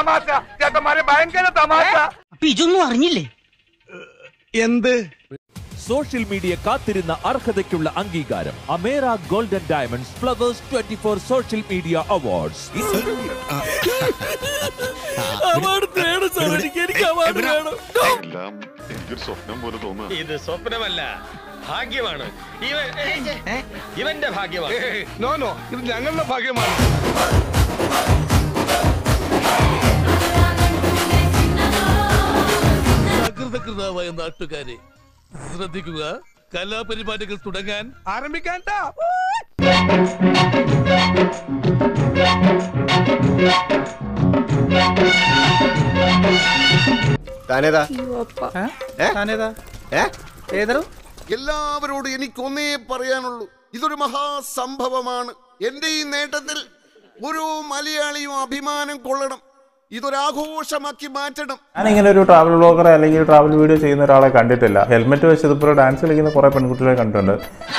തമാശ ചേട്ടന്മാരെ ഭയങ്കര തമാശ അപ്പൊ ഇതൊന്നും അറിഞ്ഞില്ലേ എന്ത് സോഷ്യൽ മീഡിയ കാത്തിരുന്ന അർഹതയ്ക്കുള്ള അംഗീകാരം അമേര golden diamonds flowers twenty four social media awards എല്ലാം എനിക്കൊരു സ്വപ്നം പോലെ തോന്നുക ഇത് സ്വപ്നമല്ല ഭാഗ്യമാണ് ഇവൻ ഇവന്റെ ഭാഗ്യമാണ് നോ നോ ഇത് ഞങ്ങളുടെ ഭാഗ്യമാണ് സകൃതകൃതാവായ നാട്ടുകാരെ ശ്രദ്ധിക്കുക കലാപരിപാടികൾ തുടങ്ങാൻ ആരംഭിക്കാൻ ട്ടാ. താനേതാ എല്ലാവരോടും എനിക്കൊന്നേ പറയാനുള്ളൂ ഇതൊരു മഹാസംഭവമാണ് എന്റെ ഈ നേട്ടത്തിൽ ഒരു മലയാളിയും അഭിമാനം കൊള്ളണം ഇതൊരാഘോഷമാക്കി മാറ്റണം ഞാനിങ്ങനെ ഒരു ട്രാവൽ ബ്ലോഗർ അല്ലെങ്കിൽ ട്രാവൽ വീഡിയോ ചെയ്യുന്ന ഒരാളെ കണ്ടിട്ടില്ല ഹെൽമെറ്റ് വെച്ച് ഇതിപ്പോൾ ഡാൻസ് കളിക്കുന്ന കുറെ പെൺകുട്ടികളെ കണ്ടിട്ടുണ്ട്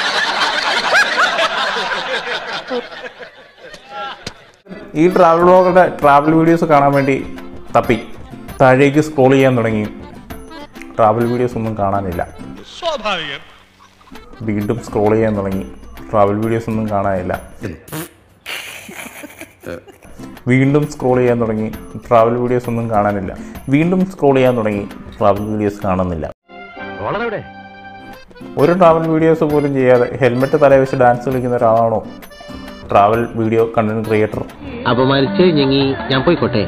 ഈ ട്രാവൽ ബ്ലോഗറുടെ ട്രാവൽ വീഡിയോസ് കാണാൻ വേണ്ടി തപ്പി താഴേക്ക് സ്ക്രോൾ ചെയ്യാൻ തുടങ്ങി ട്രാവൽ വീഡിയോസ് ഒന്നും കാണാനില്ല സ്വാഭാവികം വീണ്ടും സ്ക്രോൾ ചെയ്യാൻ തുടങ്ങി ട്രാവൽ വീഡിയോസ് ഒന്നും കാണാനില്ല വീണ്ടും സ്ക്രോൾ ചെയ്യാൻ തുടങ്ങി ട്രാവൽ വീഡിയോസ് ഒന്നും കാണാനില്ല വീണ്ടും സ്ക്രോൾ ചെയ്യാൻ തുടങ്ങി ട്രാവൽ വീഡിയോസ് കാണുന്നില്ല ഒരു ട്രാവൽ വീഡിയോസ് പോലും ചെയ്യാതെ ഹെൽമെറ്റ് തലയിൽ വെച്ച് ഡാൻസ് കളിക്കുന്ന ഒരാളാണോ ട്രാവൽ വീഡിയോ കണ്ടന്റ് ക്രിയേറ്റർ അപമാനിച്ച് ഞങ്ങി ഞാൻ പോയിക്കോട്ടെ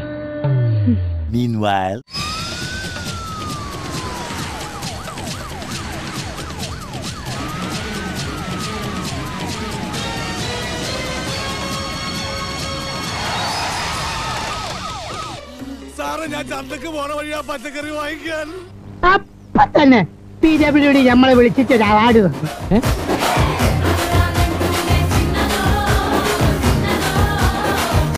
സാറേ ഞാൻ ചന്തക്ക് പോണ വഴിയാ പച്ചക്കറി വാങ്ങിക്കാൻ അപ്പൊ തന്നെ പി ഡബ്ല്യു ഡി നമ്മളെ വിളിച്ചിട്ട് ഒരു അവാർഡ് തന്നു